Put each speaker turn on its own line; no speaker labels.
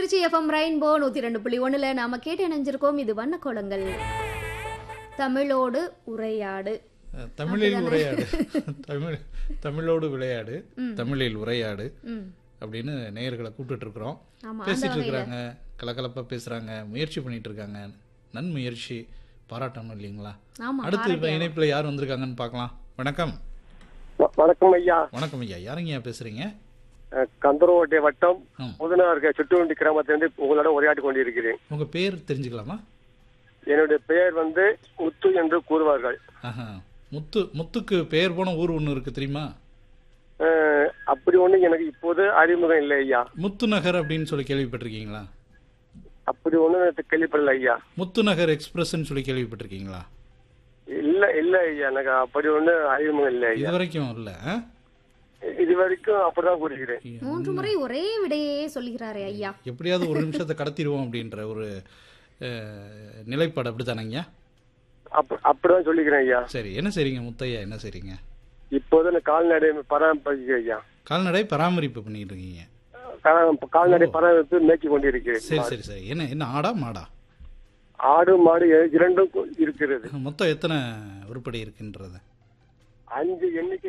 Trichy FM rainbow நூத்தி ரெண்டு புள்ளி ஒண்ணுல நாம கேட்டு இணைஞ்சிருக்கோம் இது வண்ணக்கோலங்கள் தமிழோடு உரையாடு
அஹ், தமிழில் உரையாடு தமிழ் தமிழோடு விளையாடு தமிழில் உரையாடு
ம்
அப்படின்னு நேயர்களை கூப்பிட்டுட்டு இருக்கிறோம்
ஆமா,
பேசிட்டு இருக்கிறாங்க கலகலப்பா பேசுறாங்க முயற்சி பண்ணிட்டு இருக்காங்க நன்முயற்சி பாராட்டணும் இல்லைங்களா
ஆமா
அடுத்து இப்ப இணைப்புல யார் வந்திருக்காங்கன்னு பார்க்கலாம் வணக்கம்
வ- வணக்கம் ஐயா
வணக்கம் ஐயா யாருங்க ஐயா பேசுறீங்க
அஹ், கந்தரோட்டை வட்டம்
ம்.
புதுனார் சுட்டுவண்டி கிராமத்திலிருந்து உங்களோட உரையாடி கொண்டிருக்கிறேன்
உங்க பேர் தெரிஞ்சுக்கலாமா
என்னுடைய பெயர் வந்து முத்து என்று கூறுவார்கள்
ஆஹா முத்து முத்துக்கு பெயர் போன ஊர் ஒன்று இருக்கு தெரியுமா
அஹ், அப்படி ஒண்ணு எனக்கு இப்போது அறிமுகம் இல்லை ஐயா
முத்து நகர் அப்படின்னு சொல்லி கேள்விப்பட்டிருக்கீங்களா
அப்படி ஒண்ணு எனக்கு கேள்விப்படல ஐயா
முத்து நகர் எக்ஸ்பிரஸ்ன்னு சொல்லி கேள்விப்பட்டிருக்கீங்களா
இல்ல இல்ல ஐயா எனக்கு அப்படி ஒண்ணு அறிமுகம் இல்லை ஐயா
இது வரைக்கும் இல்ல ஆ?
இது வரைக்கும் அப்படிதான் கூறுகிறேன்
மூன்று முறை ஒரே விடையே சொல்கிறாரே ஐயா
எப்படியாவது ஒரு நிமிஷத்தை கடத்திடுவோம் அப்படின்ற ஒரு அஹ், நிலைப்பாடு அப்படித்தானங்கய்யா
அப்ப அப்படிதான் சொல்லிக்கிறேன் ஐயா
சரி என்ன செய்றீங்க முத்தையா என்ன செய்றீங்க
இப்போது நான் கால்நடை பராமரிக்கிறேன் ஐயா
கால்நடை பராமரிப்பு பண்ணிட்டு இருக்கீங்க
கா- கால்நடை பராமரிப்பு மேய்ச்சி கொண்டிருக்கிறேன்
சரி சரி சரி என்ன என்ன ஆடா மாடா
ஆடு மாடு இரண்டும் இருக்கிறது
மொத்தம் எத்தனை உருப்படி இருக்குன்றது
அஞ்சு எண்ணிக்கை